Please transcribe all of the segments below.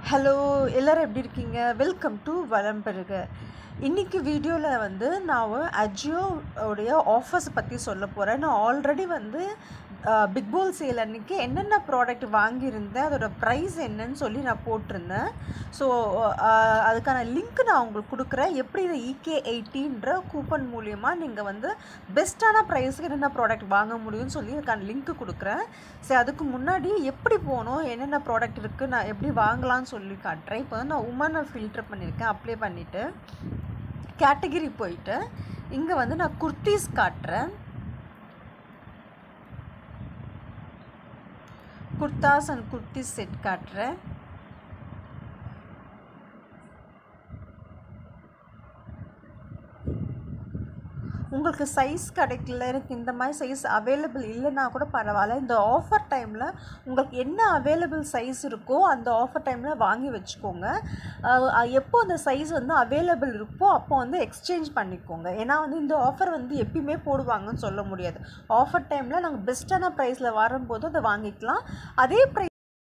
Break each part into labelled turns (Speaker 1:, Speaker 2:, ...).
Speaker 1: hello எல்லோரும் எப்படி இருக்கீங்க வெல்கம் டு வளம் பெருக இன்றைக்கி வீடியோவில் வந்து நான் அஜியோ உடைய ஆஃபர்ஸ் பற்றி சொல்ல போகிறேன் நான் ஆல்ரெடி வந்து பிக் போல் சேல் அன்றைக்கி என்னென்ன ப்ராடக்ட் வாங்கியிருந்தேன் அதோட ப்ரைஸ் என்னன்னு சொல்லி நான் போட்டிருந்தேன் ஸோ அதுக்கான லிங்க் நான் உங்களுக்கு கொடுக்குறேன் எப்படி இந்த இகே எயிட்டின்ற கூப்பன் மூலியமாக நீங்கள் வந்து பெஸ்ட்டான ப்ரைஸுக்கு என்னென்ன ப்ராடக்ட் வாங்க முடியும்னு சொல்லி அதுக்கான லிங்க் கொடுக்குறேன் சரி அதுக்கு முன்னாடி எப்படி போகணும் என்னென்ன ப்ராடக்ட் இருக்குது நான் எப்படி வாங்கலாம்னு சொல்லி காட்டுறேன் இப்போ வந்து நான் உமனை ஃபில்டர் பண்ணியிருக்கேன் அப்ளை பண்ணிவிட்டு கேட்டகிரி போயிட்டு இங்கே வந்து நான் குர்த்திஸ் காட்டுறேன் குர்தாஸ் அண்ட் குர்த்திஸ் செட் காட்டுறேன் உங்களுக்கு சைஸ் கிடைக்கல எனக்கு இந்த மாதிரி சைஸ் அவைலபிள் இல்லைன்னா கூட பரவாயில்ல இந்த ஆஃபர் டைமில் உங்களுக்கு என்ன அவைலபிள் சைஸ் இருக்கோ அந்த ஆஃபர் டைமில் வாங்கி வச்சுக்கோங்க எப்போ அந்த சைஸ் வந்து அவைலபிள் இருக்கோ அப்போ வந்து எக்ஸ்சேஞ்ச் பண்ணிக்கோங்க ஏன்னா வந்து இந்த ஆஃபர் வந்து எப்பயுமே போடுவாங்கன்னு சொல்ல முடியாது ஆஃபர் டைமில் நாங்கள் பெஸ்ட்டான ப்ரைஸில் வரும்போது அதை வாங்கிக்கலாம் அதே ப்ரைஸ்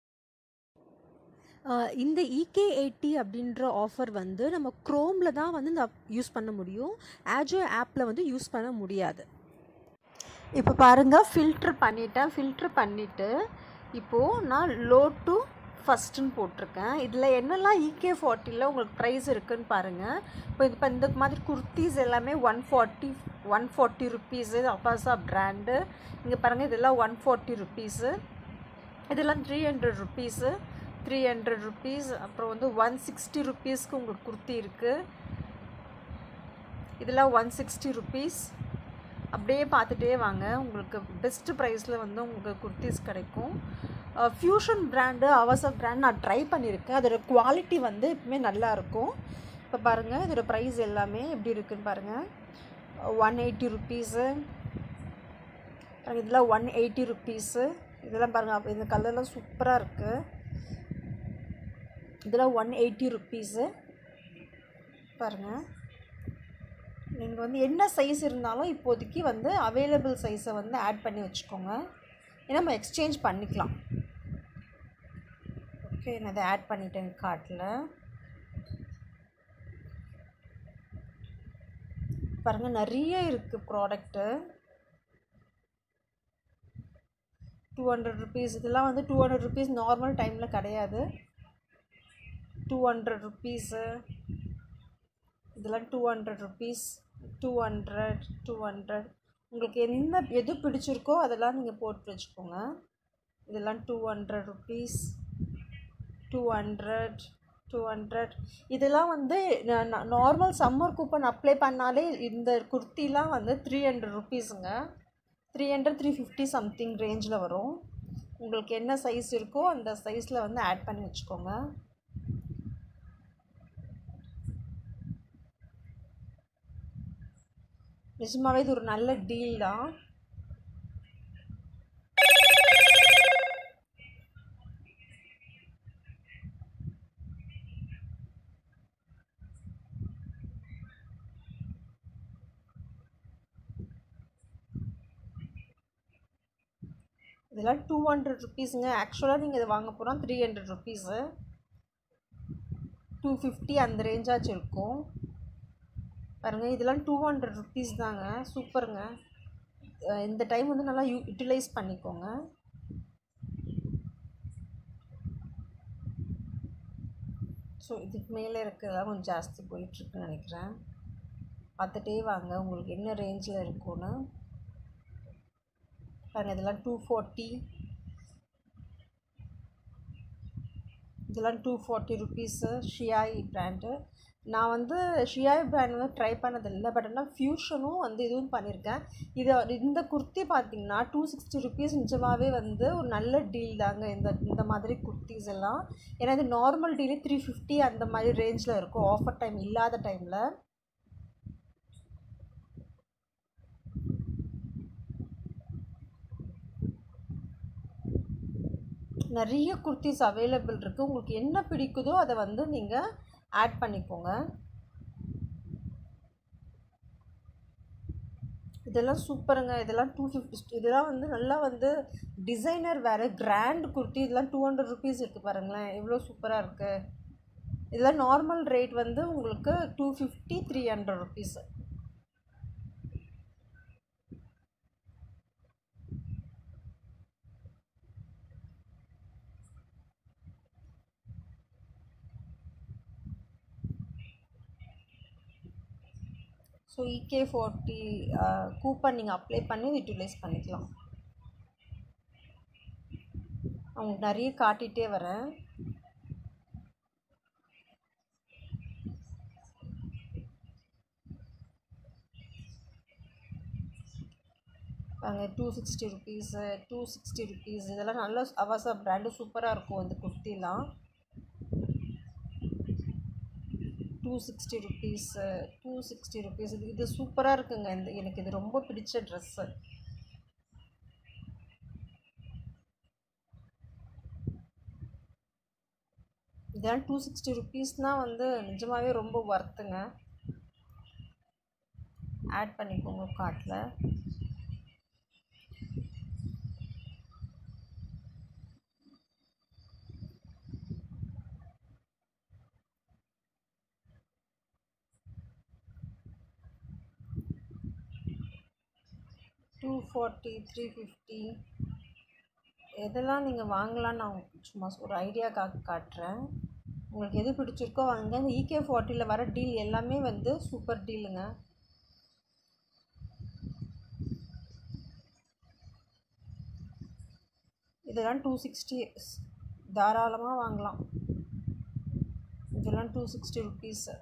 Speaker 2: இந்த இகே எயிட்டி அப்படின்ற ஆஃபர் வந்து நம்ம க்ரோமில் தான் வந்து இந்த யூஸ் பண்ண முடியும் ஆஜோ ஆப்பில் வந்து யூஸ் பண்ண முடியாது
Speaker 1: இப்போ பாருங்கள் ஃபில்ட்ரு பண்ணிட்டேன் ஃபில்ட்ரு பண்ணிவிட்டு இப்போது நான் லோ டு ஃபஸ்ட்டுன்னு போட்டிருக்கேன் இதில் என்னெல்லாம் இகே ஃபார்ட்டியில் உங்களுக்கு ப்ரைஸ் இருக்குதுன்னு பாருங்கள் இப்போ இப்போ இந்த மாதிரி குர்த்திஸ் எல்லாமே one forty one forty rupees Avaasa brand இங்கே பாருங்கள் இதெல்லாம் ஒன் ஃபார்ட்டி ருப்பீஸு இதெல்லாம் three hundred rupees three hundred rupees அப்புறம் வந்து ஒன் சிக்ஸ்டி ருப்பீஸ்க்கு உங்களுக்கு குர்த்தி இருக்குது இதெல்லாம் ஒன் சிக்ஸ்டி ருப்பீஸ் அப்படியே பார்த்துட்டே வாங்க உங்களுக்கு பெஸ்ட்டு ப்ரைஸில் வந்து உங்களுக்கு குர்த்திஸ் கிடைக்கும் ஃப்யூஷன் பிராண்டு அவசர் பிராண்ட் நான் ட்ரை பண்ணியிருக்கேன் அதோட குவாலிட்டி வந்து எப்பவுமே நல்லாயிருக்கும் இப்போ பாருங்கள் இதோட ப்ரைஸ் எல்லாமே எப்படி இருக்குதுன்னு பாருங்கள் ஒன் எயிட்டி ருப்பீஸு இதெல்லாம் ஒன் எயிட்டி ருப்பீஸு இதெல்லாம் பாருங்கள் இந்த கலர்லாம் சூப்பராக இருக்குது இதெல்லாம் ஒன் எயிட்டி ருப்பீஸு பாருங்கள் நீங்கள் வந்து என்ன சைஸ் இருந்தாலும் இப்போதைக்கு வந்து அவைலபிள் சைஸை வந்து ஆட் பண்ணி வச்சுக்கோங்க ஏன்னா நம்ம எக்ஸ்சேஞ்ச் பண்ணிக்கலாம் ஓகே நான் இதை ஆட் பண்ணிட்டேன் கார்ட்டில் பாருங்கள் நிறைய இருக்குது ப்ராடக்ட்டு டூ ஹண்ட்ரட் ருபீஸ் இதெல்லாம் வந்து டூ ஹண்ட்ரட் ருபீஸ் நார்மல் டைமில் கிடையாது டூ ஹண்ட்ரட் ருப்பீஸு இதெல்லாம் two hundred rupees two hundred two hundred உங்களுக்கு என்ன எது பிடிச்சிருக்கோ அதெல்லாம் நீங்கள் போட்டு வச்சுக்கோங்க இதெல்லாம் two hundred rupees two hundred two hundred இதெல்லாம் வந்து நார்மல் சம்மர் கூப்பன் அப்ளை பண்ணாலே இந்த குர்த்திலாம் வந்து த்ரீ ஹண்ட்ரட் ருப்பீஸுங்க three hundred three fifty something ரேஞ்சில் வரும் உங்களுக்கு என்ன சைஸ் இருக்கோ அந்த சைஸில் வந்து ஆட் பண்ணி வச்சுக்கோங்க நிஜமாவே இது ஒரு நல்ல டீல் தான் இதெல்லாம் டூ ஹண்ட்ரட் ருப்பீஸுங்க ஆக்சுவலாக நீங்கள் இதை வாங்க போனால் three hundred rupees two fifty அந்த ரேஞ்சாச்சும் இருக்கும் பாருங்கள் இதெல்லாம் டூ ஹண்ட்ரட் ருப்பீஸ் தாங்க சூப்பருங்க இந்த டைம் வந்து நல்லா யூ யூட்டிலைஸ் பண்ணிக்கோங்க ஸோ இதுக்கு மேலே இருக்கிறதா கொஞ்சம் ஜாஸ்தி போயிட்டுருக்குன்னு நினைக்கிறேன் பார்த்துட்டே வாங்க உங்களுக்கு என்ன ரேஞ்சில் இருக்கும்னு பாருங்கள் இதெல்லாம் டூ ஃபார்ட்டி இதெல்லாம் டூ ஃபார்ட்டி ருப்பீஸு ஷியாய் பிராண்டு நான் வந்து ஷியாய் பிராண்ட் வந்து ட்ரை பண்ணதில்லை பட் ஆனால் ஃப்யூஷனும் வந்து இதுவும் பண்ணியிருக்கேன் இது இந்த குர்த்தி பார்த்திங்கன்னா டூ சிக்ஸ்டி ருபீஸ் நிஜமாகவே வந்து ஒரு நல்ல டீல் தாங்க இந்த இந்த மாதிரி குர்த்திஸ் எல்லாம் ஏன்னா இது நார்மல் டீலே த்ரீ ஃபிஃப்டி அந்த மாதிரி ரேஞ்சில் இருக்கும் ஆஃபர் டைம் இல்லாத டைமில் நிறைய குர்த்திஸ் அவைலபிள் இருக்குது உங்களுக்கு என்ன பிடிக்குதோ அதை வந்து நீங்கள் ஆட் பண்ணிக்கோங்க இதெல்லாம் சூப்பருங்க இதெல்லாம் டூ ஃபிஃப்டி இதெல்லாம் வந்து நல்லா வந்து டிசைனர் வேறு கிராண்ட் குர்த்தி இதெல்லாம் டூ ஹண்ட்ரட் ருபீஸ் இருக்குது பாருங்களேன் எவ்வளோ சூப்பராக இருக்குது இதெல்லாம் நார்மல் ரேட் வந்து உங்களுக்கு two fifty three hundred rupees so இகே ஃபார்ட்டி கூப்பன் நீங்கள் அப்ளை பண்ணி யூட்டிலைஸ் பண்ணிக்கலாம் அவங்களுக்கு நிறைய காட்டிகிட்டே வரேன் அங்கே two sixty rupees two sixty rupees இதெல்லாம் நல்ல அவசா ப்ராண்டு சூப்பராக இருக்கும் இந்த குர்த்திலாம் two sixty rupees two sixty rupees இது இது சூப்பராக இருக்குங்க இந்த எனக்கு இது ரொம்ப பிடிச்ச ட்ரெஸ்ஸு இதெல்லாம் டூ சிக்ஸ்டி ருபீஸ்னால் வந்து நிஜமாகவே ரொம்ப ஒர்த்துங்க ஆட் பண்ணிக்கோங்க கார்ட்டில் டூ ஃபார்ட்டி த்ரீ ஃபிஃப்டி எதெல்லாம் நீங்கள் வாங்கலான்னு நான் சும்மா ஒரு ஐடியாக்காக காட்டுறேன் உங்களுக்கு எது பிடிச்சிருக்கோ வாங்க இந்த இகே ஃபார்ட்டியில் வர டீல் எல்லாமே வந்து சூப்பர் டீலுங்க இதெல்லாம் டூ சிக்ஸ்டி தாராளமாக வாங்கலாம் இதெல்லாம் டூ சிக்ஸ்டி ருபீஸு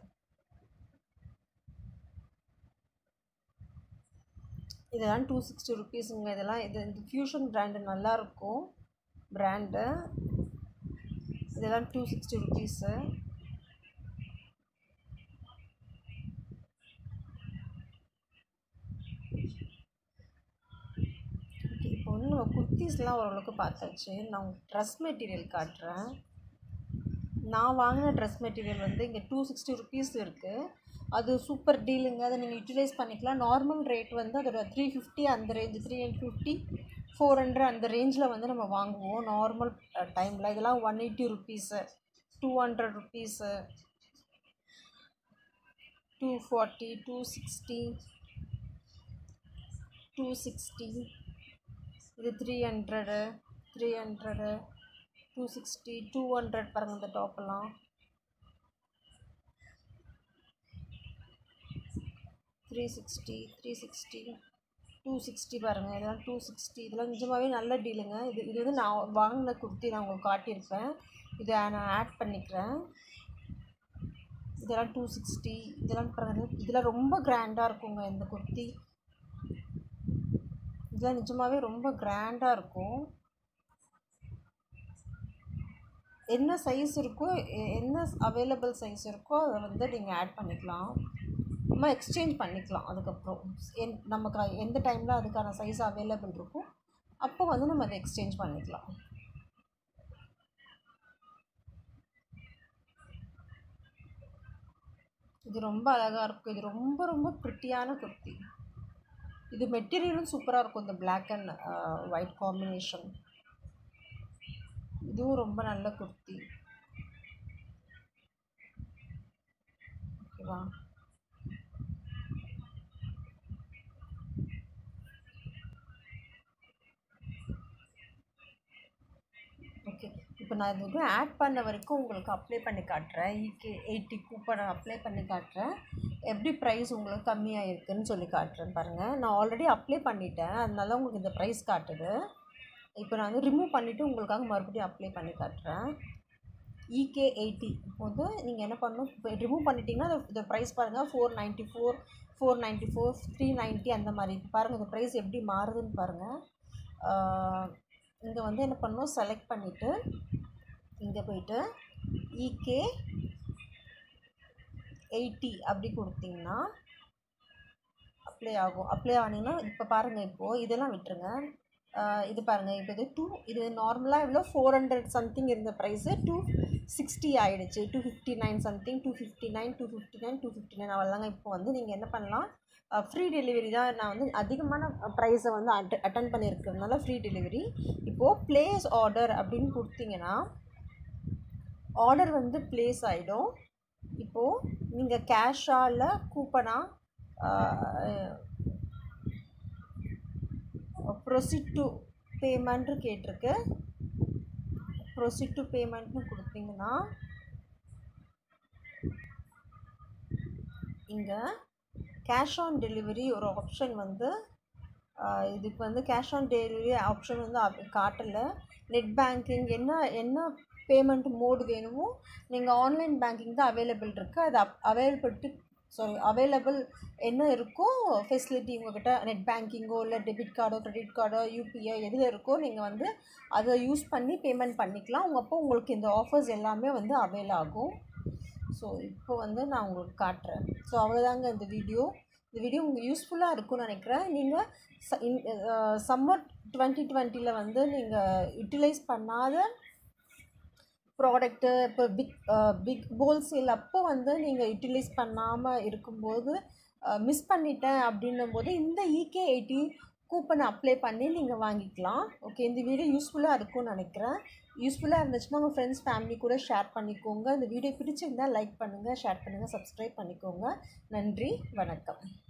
Speaker 1: இதெல்லாம் டூ சிக்ஸ்டி ருபீஸுங்க இதெல்லாம் இது இந்த ஃபியூஷன் பிராண்டு நல்லாயிருக்கும் பிராண்டு இதெல்லாம் டூ சிக்ஸ்டி ருபீஸு இப்போ வந்து நம்ம குர்த்திஸ்லாம் ஓரளவுக்கு பார்த்தாச்சு நான் ட்ரெஸ் மெட்டீரியல் காட்டுறேன் நான் வாங்கின ட்ரெஸ் மெட்டீரியல் வந்து இங்கே டூ சிக்ஸ்டி ருபீஸ் இருக்குது அது சூப்பர் டீலுங்க அதை நீங்கள் யூட்டிலைஸ் பண்ணிக்கலாம் நார்மல் ரேட் வந்து அதோட த்ரீ ஃபிஃப்டி அந்த range three eight fifty four hundred அந்த ரேஞ்சில் வந்து நம்ம வாங்குவோம் நார்மல் டைமில் இதெல்லாம் one eighty rupees two hundred rupees two forty two sixty two sixty இது three hundred three hundred two sixty two hundred பாருங்கள் இந்த டாப்பெல்லாம் three sixty three sixty two sixty பாருங்கள் இதெல்லாம் டூ சிக்ஸ்டி இதெல்லாம் நிஜமாகவே நல்ல டீலுங்க இது இது வந்து நான் வாங்கின குர்த்தி நான் உங்களுக்கு காட்டியிருப்பேன் இதை நான் ஆட் பண்ணிக்கிறேன் இதெல்லாம் டூ சிக்ஸ்டி இதெல்லாம் பாருங்கள் இதெல்லாம் ரொம்ப கிராண்டாக இருக்குங்க இந்த குர்த்தி இதெல்லாம் நிஜமாகவே ரொம்ப கிராண்டாக இருக்கும் என்ன சைஸ் இருக்கோ எ- என்ன அவைலபிள் சைஸ் இருக்கோ அதை வந்து நீங்கள் ஆட் பண்ணிக்கலாம் நம்ம எக்ஸ்சேஞ்ச் பண்ணிக்கலாம் அதுக்கப்புறம் என் நமக்கு எந்த டைமில் அதுக்கான சைஸ் அவைலபிள் இருக்கோ அப்போ வந்து நம்ம அதை எக்ஸ்சேஞ்ச் பண்ணிக்கலாம் இது ரொம்ப அழகாக இருக்கும் இது ரொம்ப ரொம்ப ப்ரிட்டியான குர்த்தி இது மெட்டீரியலும் சூப்பராக இருக்கும் இந்த Black அண்ட் ஒயிட் காம்பினேஷன் இதுவும் ரொம்ப நல்ல குர்த்தி ஓகேவா ஓகே இப்போ நான் இது வந்து ஆட் பண்ண வரைக்கும் உங்களுக்கு அப்ளை பண்ணி காட்டுறேன் இகே எயிட்டி கூப்பனை அப்ளை பண்ணி காட்டுறேன் எப்படி ப்ரைஸ் உங்களுக்கு கம்மியாக இருக்குன்னு சொல்லி காட்டுறேன் பாருங்கள் நான் ஆல்ரெடி அப்ளை பண்ணிட்டேன் அதனால உங்களுக்கு இந்த ப்ரைஸ் காட்டுது இப்போ நான் வந்து ரிமூவ் பண்ணிவிட்டு உங்களுக்காக மறுபடியும் அப்ளை பண்ணி காட்டுறேன் இகே எயிட்டி வந்து நீங்கள் என்ன பண்ணணும் இப்போ ரிமூவ் பண்ணிட்டீங்கன்னா இந்த- இந்த ப்ரைஸ் பாருங்கள் four ninety four four ninety four three ninety அந்த மாதிரி பாருங்கள் இந்த ப்ரைஸ் எப்படி மாறுதுன்னு பாருங்கள் இங்கே வந்து என்ன பண்ணணும் செலக்ட் பண்ணிவிட்டு இங்கே போயிட்டு இகே எயிட்டி அப்படி கொடுத்தீங்கன்னா அப்ளை ஆகும் அப்ளை ஆனீங்கன்னா இப்போ பாருங்கள் இப்போது இதெல்லாம் விட்டுருங்க இது பாருங்கள் இப்போ இது டூ இது நார்மலாக இவ்வளோ ஃபோர் ஹண்ட்ரட் சம்திங் இருந்த ப்ரைஸு டூ சிக்ஸ்டி ஆகிடுச்சு two fifty nine something two fifty nine two fifty nine two fifty nine அவ்வளோதாங்க இப்போ வந்து நீங்கள் என்ன பண்ணலாம் ஃப்ரீ டெலிவரி தான் நான் வந்து அதிகமான ப்ரைஸை வந்து அட் அட்டன் பண்ணியிருக்கிறதுனால ஃப்ரீ டெலிவரி இப்போது ப்ளேஸ் ஆர்டர் அப்படின்னு கொடுத்தீங்கன்னா ஆர்டர் வந்து ப்ளேஸ் ஆகிடும் இப்போது நீங்கள் கேஷா இல்லை கூப்பனா ப்ரொசீட் டு பேமெண்ட்டு கேட்டிருக்கு ப்ரொசீட் டு பேமெண்ட்னு கொடுத்தீங்கன்னா இங்கே கேஷ் ஆன் டெலிவரி ஒரு ஆப்ஷன் வந்து இதுக்கு வந்து கேஷ் ஆன் டெலிவரி ஆப்ஷன் வந்து காட்டலை நெட் பேங்கிங் என்ன என்ன பேமெண்ட் மோடு வேணுமோ நீங்கள் ஆன்லைன் பேங்கிங் தான் அவைலபிள் இருக்குது அது அப் அவைலபிலிட்டி சாரி அவைலபிள் என்ன இருக்கோ ஃபெசிலிட்டி உங்கள்கிட்ட நெட் பேங்கிங்கோ இல்லை டெபிட் கார்டோ கிரெடிட் கார்டோ யூபிஐ எதில் இருக்கோ நீங்கள் வந்து அதை யூஸ் பண்ணி பேமெண்ட் பண்ணிக்கலாம் உங்கள் அப்போ உங்களுக்கு இந்த ஆஃபர்ஸ் எல்லாமே வந்து அவைல் ஆகும் ஸோ இப்போ வந்து நான் உங்களுக்கு காட்டுறேன் ஸோ அவ்வளோதாங்க இந்த வீடியோ இந்த வீடியோ உங்களுக்கு யூஸ்ஃபுல்லாக இருக்கும்னு நினைக்கிறேன் நீங்கள் ச சம்மர் டுவெண்ட்டி டுவெண்ட்டியில் வந்து நீங்கள் யூட்டிலைஸ் பண்ணாத ப்ராடக்ட்டு இப்போ பிக் பிக் போல் சேல் அப்போ வந்து நீங்கள் யூட்டிலைஸ் பண்ணாமல் இருக்கும்போது மிஸ் பண்ணிட்டேன் அப்படின்னும் போது இந்த இகே எயிட்டி கூப்பனை அப்ளை பண்ணி நீங்கள் வாங்கிக்கலாம் ஓகே இந்த வீடியோ யூஸ்ஃபுல்லாக இருக்கும்னு நினைக்கிறேன் யூஸ்ஃபுல்லாக இருந்துச்சுன்னா உங்கள் ஃப்ரெண்ட்ஸ் ஃபேமிலி கூட ஷேர் பண்ணிக்கோங்க இந்த வீடியோ பிடிச்சிருந்தால் லைக் பண்ணுங்கள் ஷேர் பண்ணுங்கள் சப்ஸ்கிரைப் பண்ணிக்கோங்க நன்றி வணக்கம்